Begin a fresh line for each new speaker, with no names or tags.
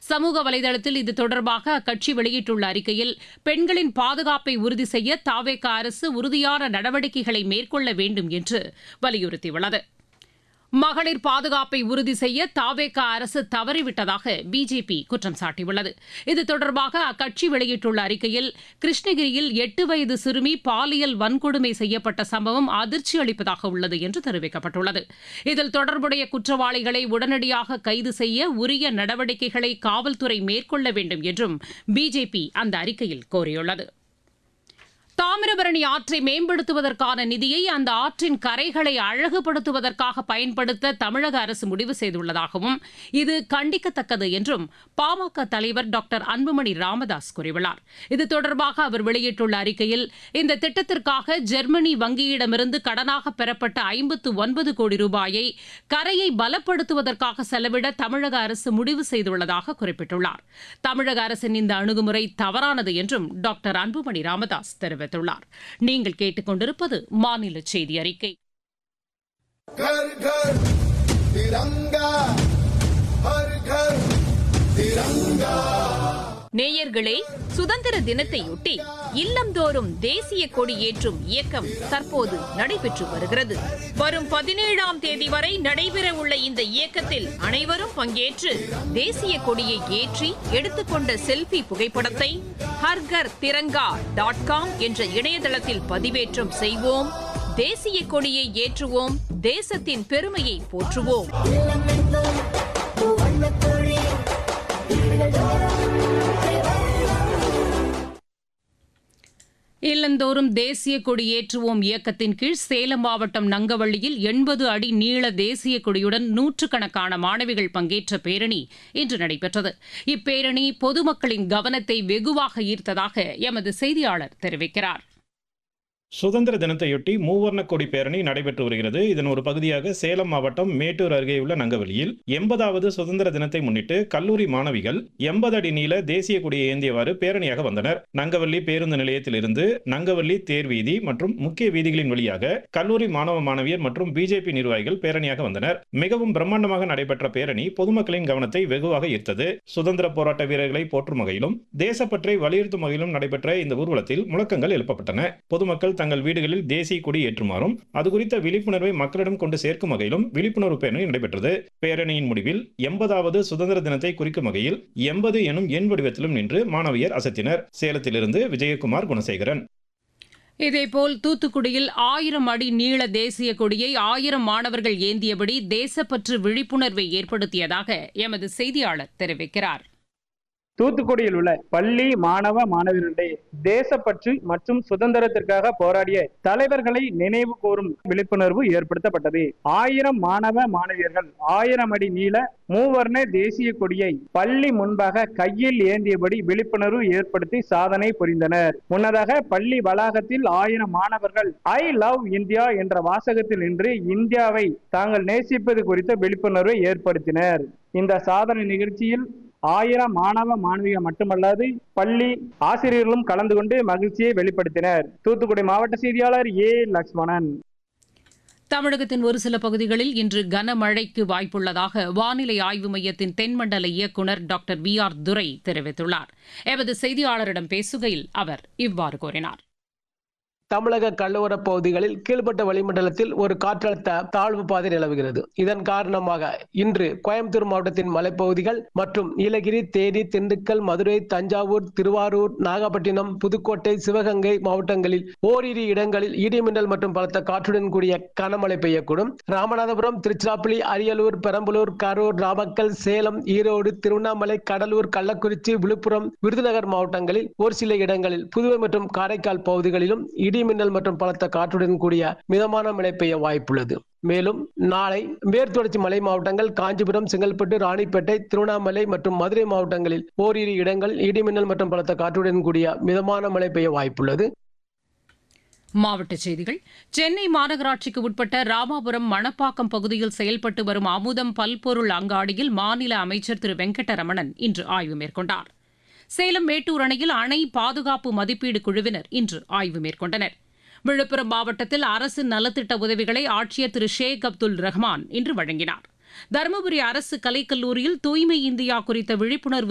சமூக வலைதளத்தில் இது தொடர்பாக அக்கட்சி வெளியிட்டுள்ள அறிக்கையில் பெண்களின் பாதுகாப்பை உறுதி செய்ய தாவேக அரசு உறுதியான நடவடிக்கைகளை மேற்கொள்ள வேண்டும் என்று வலியுறுத்தியுள்ளது மகளிர் பாதுகாப்பை உறுதி செய்ய தாவேக அரசு தவறிவிட்டதாக பிஜேபி குற்றம் சாட்டியுள்ளது இது தொடர்பாக அக்கட்சி வெளியிட்டுள்ள அறிக்கையில் கிருஷ்ணகிரியில் எட்டு வயது சிறுமி பாலியல் வன்கொடுமை செய்யப்பட்ட சம்பவம் அதிர்ச்சி அளிப்பதாக உள்ளது என்று தெரிவிக்கப்பட்டுள்ளது இதில் தொடர்புடைய குற்றவாளிகளை உடனடியாக கைது செய்ய உரிய நடவடிக்கைகளை காவல்துறை மேற்கொள்ள வேண்டும் என்றும் பிஜேபி அந்த அறிக்கையில் கோரியுள்ளது தாமிரபரணி ஆற்றை மேம்படுத்துவதற்கான நிதியை அந்த ஆற்றின் கரைகளை அழகுபடுத்துவதற்காக பயன்படுத்த தமிழக அரசு முடிவு செய்துள்ளதாகவும் இது கண்டிக்கத்தக்கது என்றும் பாமக தலைவர் டாக்டர் அன்புமணி ராமதாஸ் கூறியுள்ளார் இது தொடர்பாக அவர் வெளியிட்டுள்ள அறிக்கையில் இந்த திட்டத்திற்காக ஜெர்மனி வங்கியிடமிருந்து கடனாக பெறப்பட்ட ஐம்பத்து ஒன்பது கோடி ரூபாயை கரையை பலப்படுத்துவதற்காக செலவிட தமிழக அரசு முடிவு செய்துள்ளதாக குறிப்பிட்டுள்ளார் தமிழக அரசின் இந்த அணுகுமுறை தவறானது என்றும் டாக்டர் அன்புமணி ராமதாஸ் தெரிவித்தார் தெரிவித்துள்ளார் நீங்கள் கேட்டுக்கொண்டிருப்பது மாநில செய்தி அறிக்கை
घर घर तिरंगा हर घर तिरंगा
நேயர்களே சுதந்திர தினத்தையொட்டி இல்லந்தோறும் தேசிய கொடி ஏற்றும் இயக்கம் தற்போது நடைபெற்று வருகிறது வரும் பதினேழாம் தேதி வரை நடைபெற உள்ள இந்த இயக்கத்தில் அனைவரும் பங்கேற்று தேசிய கொடியை ஏற்றி எடுத்துக்கொண்ட செல்ஃபி புகைப்படத்தை ஹர்கர் திரங்கா டாட் காம் என்ற இணையதளத்தில் பதிவேற்றம் செய்வோம் தேசிய கொடியை ஏற்றுவோம் தேசத்தின் பெருமையை போற்றுவோம்
இல்லந்தோறும் தேசிய கொடி ஏற்றுவோம் இயக்கத்தின் கீழ் சேலம் மாவட்டம் நங்கவள்ளியில் எண்பது அடி நீள தேசிய கொடியுடன் நூற்றுக்கணக்கான மாணவிகள் பங்கேற்ற பேரணி இன்று நடைபெற்றது இப்பேரணி பொதுமக்களின் கவனத்தை வெகுவாக ஈர்த்ததாக எமது செய்தியாளர் தெரிவிக்கிறார்
சுதந்திர தினத்தையொட்டி மூவர்ண கொடி பேரணி நடைபெற்று வருகிறது இதன் ஒரு பகுதியாக சேலம் மாவட்டம் மேட்டூர் அருகே உள்ள நங்கவெளியில் எண்பதாவது சுதந்திர தினத்தை முன்னிட்டு கல்லூரி மாணவிகள் எண்பது அடி நீள தேசிய கொடியை ஏந்தியவாறு பேரணியாக வந்தனர் நங்கவள்ளி பேருந்து நிலையத்தில் இருந்து நங்கவள்ளி தேர் வீதி மற்றும் முக்கிய வீதிகளின் வழியாக கல்லூரி மாணவ மாணவியர் மற்றும் பிஜேபி நிர்வாகிகள் பேரணியாக வந்தனர் மிகவும் பிரம்மாண்டமாக நடைபெற்ற பேரணி பொதுமக்களின் கவனத்தை வெகுவாக ஈர்த்தது சுதந்திர போராட்ட வீரர்களை போற்றும் வகையிலும் தேசப்பற்றை வலியுறுத்தும் வகையிலும் நடைபெற்ற இந்த ஊர்வலத்தில் முழக்கங்கள் எழுப்பப்பட்டன பொதுமக்கள் தங்கள் வீடுகளில் தேசிய கொடி ஏற்றுமாறும் அது குறித்த விழிப்புணர்வை மக்களிடம் கொண்டு சேர்க்கும் வகையிலும் விழிப்புணர்வு பேரணி நடைபெற்றது பேரணியின் முடிவில் எண்பதாவது சுதந்திர தினத்தை குறிக்கும் வகையில் எண்பது எனும் எண் வடிவத்திலும் நின்று மாணவியர் அசத்தினர் சேலத்திலிருந்து விஜயகுமார் குணசேகரன்
இதேபோல் தூத்துக்குடியில் ஆயிரம் அடி நீள தேசிய கொடியை ஆயிரம் மாணவர்கள் ஏந்தியபடி தேசப்பற்று விழிப்புணர்வை ஏற்படுத்தியதாக எமது செய்தியாளர் தெரிவிக்கிறார்
தூத்துக்குடியில் உள்ள பள்ளி மாணவ மாணவியர்களிடையே தேசப்பற்று மற்றும் சுதந்திரத்திற்காக போராடிய தலைவர்களை நினைவு கூறும் விழிப்புணர்வு ஏற்படுத்தப்பட்டது ஆயிரம் மாணவ மாணவியர்கள் ஆயிரம் அடி நீள மூவர்ண தேசிய கொடியை பள்ளி முன்பாக கையில் ஏந்தியபடி விழிப்புணர்வு ஏற்படுத்தி சாதனை புரிந்தனர் முன்னதாக பள்ளி வளாகத்தில் ஆயிரம் மாணவர்கள் ஐ லவ் இந்தியா என்ற வாசகத்தில் நின்று இந்தியாவை தாங்கள் நேசிப்பது குறித்த விழிப்புணர்வை ஏற்படுத்தினர் இந்த சாதனை நிகழ்ச்சியில் ஆயிரம் மாணவ மாணவிகள் மட்டுமல்லாது பள்ளி ஆசிரியர்களும் கலந்து கொண்டு மகிழ்ச்சியை வெளிப்படுத்தினர் தூத்துக்குடி மாவட்ட செய்தியாளர் ஏ லக்ஷ்மணன்
தமிழகத்தின் ஒரு சில பகுதிகளில் இன்று கனமழைக்கு வாய்ப்புள்ளதாக வானிலை ஆய்வு மையத்தின் தென்மண்டல இயக்குநர் டாக்டர் வி ஆர் துரை தெரிவித்துள்ளார் எமது செய்தியாளரிடம் பேசுகையில் அவர் இவ்வாறு கூறினார்
தமிழக கடலோர பகுதிகளில் கீழ்பட்ட வளிமண்டலத்தில் ஒரு காற்றழுத்த தாழ்வு பாதை நிலவுகிறது இதன் காரணமாக இன்று கோயம்புத்தூர் மாவட்டத்தின் மலைப்பகுதிகள் மற்றும் நீலகிரி தேனி திண்டுக்கல் மதுரை தஞ்சாவூர் திருவாரூர் நாகப்பட்டினம் புதுக்கோட்டை சிவகங்கை மாவட்டங்களில் ஓரிரு இடங்களில் இடிமின்னல் மற்றும் பலத்த காற்றுடன் கூடிய கனமழை பெய்யக்கூடும் ராமநாதபுரம் திருச்சிராப்பள்ளி அரியலூர் பெரம்பலூர் கரூர் நாமக்கல் சேலம் ஈரோடு திருவண்ணாமலை கடலூர் கள்ளக்குறிச்சி விழுப்புரம் விருதுநகர் மாவட்டங்களில் ஒரு சில இடங்களில் புதுவை மற்றும் காரைக்கால் பகுதிகளிலும் இடி மின்னல் மற்றும் பலத்த காற்றுடன் கூடிய மிதமான மழை பெய்ய வாய்ப்புள்ளது மேலும் நாளை மேற்குத்தொடர்ச்சி மலை மாவட்டங்கள் காஞ்சிபுரம் செங்கல்பட்டு ராணிப்பேட்டை திருவண்ணாமலை மற்றும் மதுரை மாவட்டங்களில் ஓரிரு இடங்கள் இடிமின்னல் மற்றும் பலத்த காற்றுடன் கூடிய மிதமான மழை பெய்ய வாய்ப்புள்ளது
மாவட்டச் செய்திகள் சென்னை மாநகராட்சிக்கு உட்பட்ட ராமாபுரம் மணப்பாக்கம் பகுதியில் செயல்பட்டு வரும் அமுதம் பல்பொருள் அங்காடியில் மாநில அமைச்சர் திரு வெங்கடரமணன் இன்று ஆய்வு மேற்கொண்டார் சேலம் மேட்டூர் அணையில் அணை பாதுகாப்பு மதிப்பீடு குழுவினர் இன்று ஆய்வு மேற்கொண்டனர் விழுப்புரம் மாவட்டத்தில் அரசு நலத்திட்ட உதவிகளை ஆட்சியர் திரு ஷேக் அப்துல் ரஹ்மான் இன்று வழங்கினார் தருமபுரி அரசு கலைக்கல்லூரியில் தூய்மை இந்தியா குறித்த விழிப்புணர்வு